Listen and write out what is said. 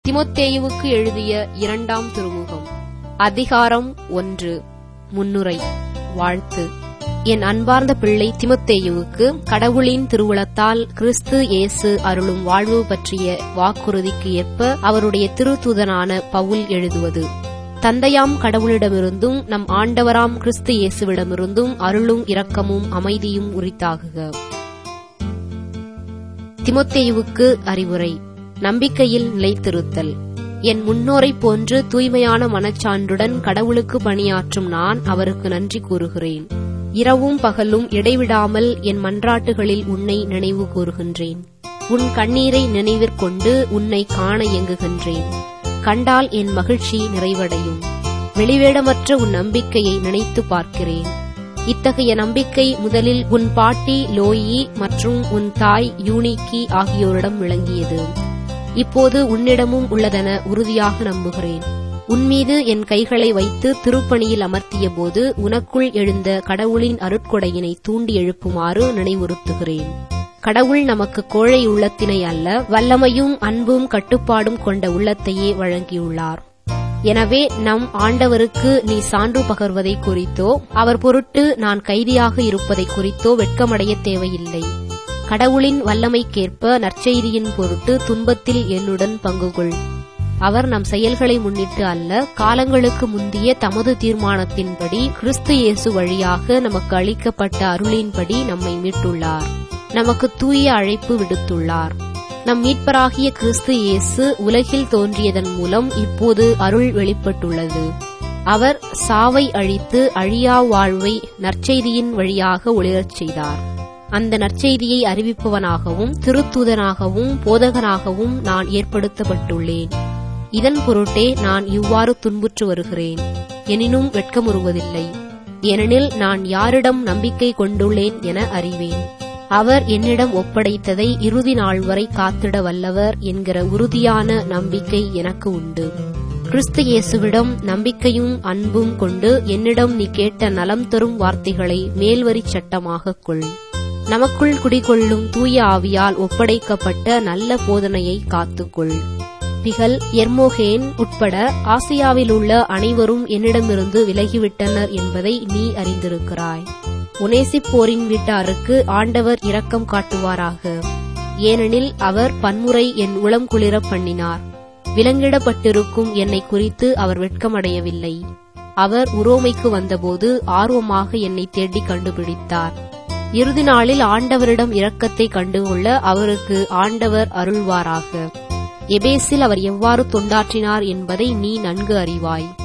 திமோத்தேயுவுக்கு எழுதிய இரண்டாம் திருமுகம் அதிகாரம் ஒன்று முன்னுரை வாழ்த்து என் அன்பார்ந்த பிள்ளை திமோத்தேயுவுக்கு கடவுளின் திருவுளத்தால் கிறிஸ்து இயேசு அருளும் வாழ்வு பற்றிய வாக்குறுதிக்கு ஏற்ப அவருடைய திருத்தூதனான பவுல் எழுதுவது தந்தையாம் கடவுளிடமிருந்தும் நம் ஆண்டவராம் கிறிஸ்து இயேசுவிடமிருந்தும் அருளும் இரக்கமும் அமைதியும் உரித்தாகுக திமோத்தேயுவுக்கு அறிவுரை நம்பிக்கையில் நிலைத்திருத்தல் என் முன்னோரைப் போன்று தூய்மையான மனச்சான்றுடன் கடவுளுக்கு பணியாற்றும் நான் அவருக்கு நன்றி கூறுகிறேன் இரவும் பகலும் இடைவிடாமல் என் மன்றாட்டுகளில் உன்னை நினைவு கூறுகின்றேன் உன் கண்ணீரை நினைவிற்கொண்டு உன்னை காண இயங்குகின்றேன் கண்டால் என் மகிழ்ச்சி நிறைவடையும் வெளிவேடமற்ற உன் நம்பிக்கையை நினைத்து பார்க்கிறேன் இத்தகைய நம்பிக்கை முதலில் உன் பாட்டி லோயி மற்றும் உன் தாய் யூனிக்கி ஆகியோரிடம் விளங்கியது இப்போது உன்னிடமும் உள்ளதென உறுதியாக நம்புகிறேன் உன்மீது என் கைகளை வைத்து திருப்பணியில் அமர்த்திய போது உனக்குள் எழுந்த கடவுளின் அருட்கொடையினை தூண்டி எழுப்புமாறு நினைவுறுத்துகிறேன் கடவுள் நமக்கு கோழை உள்ளத்தினை அல்ல வல்லமையும் அன்பும் கட்டுப்பாடும் கொண்ட உள்ளத்தையே வழங்கியுள்ளார் எனவே நம் ஆண்டவருக்கு நீ சான்று பகர்வதை குறித்தோ அவர் பொருட்டு நான் கைதியாக இருப்பதை குறித்தோ வெட்கமடைய தேவையில்லை கடவுளின் வல்லமைக்கேற்ப நற்செய்தியின் பொருட்டு துன்பத்தில் என்னுடன் பங்கு கொள் அவர் நம் செயல்களை முன்னிட்டு அல்ல காலங்களுக்கு முந்திய தமது தீர்மானத்தின்படி கிறிஸ்து இயேசு வழியாக நமக்கு அளிக்கப்பட்ட அருளின்படி நம்மை மீட்டுள்ளார் நமக்கு தூய அழைப்பு விடுத்துள்ளார் நம் மீட்பராகிய கிறிஸ்து இயேசு உலகில் தோன்றியதன் மூலம் இப்போது அருள் வெளிப்பட்டுள்ளது அவர் சாவை அழித்து அழியா வாழ்வை நற்செய்தியின் வழியாக ஒளிரச் செய்தார் அந்த நற்செய்தியை அறிவிப்பவனாகவும் திருத்தூதனாகவும் போதகனாகவும் நான் ஏற்படுத்தப்பட்டுள்ளேன் இதன் பொருட்டே நான் இவ்வாறு துன்புற்று வருகிறேன் எனினும் வெட்கமுறுவதில்லை ஏனெனில் நான் யாரிடம் நம்பிக்கை கொண்டுள்ளேன் என அறிவேன் அவர் என்னிடம் ஒப்படைத்ததை இறுதி நாள் வரை காத்திட வல்லவர் என்கிற உறுதியான நம்பிக்கை எனக்கு உண்டு கிறிஸ்து இயேசுவிடம் நம்பிக்கையும் அன்பும் கொண்டு என்னிடம் நீ கேட்ட நலம் தரும் வார்த்தைகளை மேல்வரி சட்டமாக கொள் நமக்குள் குடிகொள்ளும் தூய ஆவியால் ஒப்படைக்கப்பட்ட நல்ல போதனையை காத்துக்கொள் பிகல் எர்மோகேன் உட்பட ஆசியாவில் உள்ள அனைவரும் என்னிடமிருந்து விலகிவிட்டனர் என்பதை நீ அறிந்திருக்கிறாய் ஒனேசிப்போரின் வீட்டாருக்கு ஆண்டவர் இரக்கம் காட்டுவாராக ஏனெனில் அவர் பன்முறை என் உளம் குளிர பண்ணினார் விலங்கிடப்பட்டிருக்கும் என்னை குறித்து அவர் வெட்கமடையவில்லை அவர் உரோமைக்கு வந்தபோது ஆர்வமாக என்னை தேடி கண்டுபிடித்தார் இறுதி நாளில் ஆண்டவரிடம் இரக்கத்தை கண்டுகொள்ள அவருக்கு ஆண்டவர் அருள்வாராக எபேசில் அவர் எவ்வாறு தொண்டாற்றினார் என்பதை நீ நன்கு அறிவாய்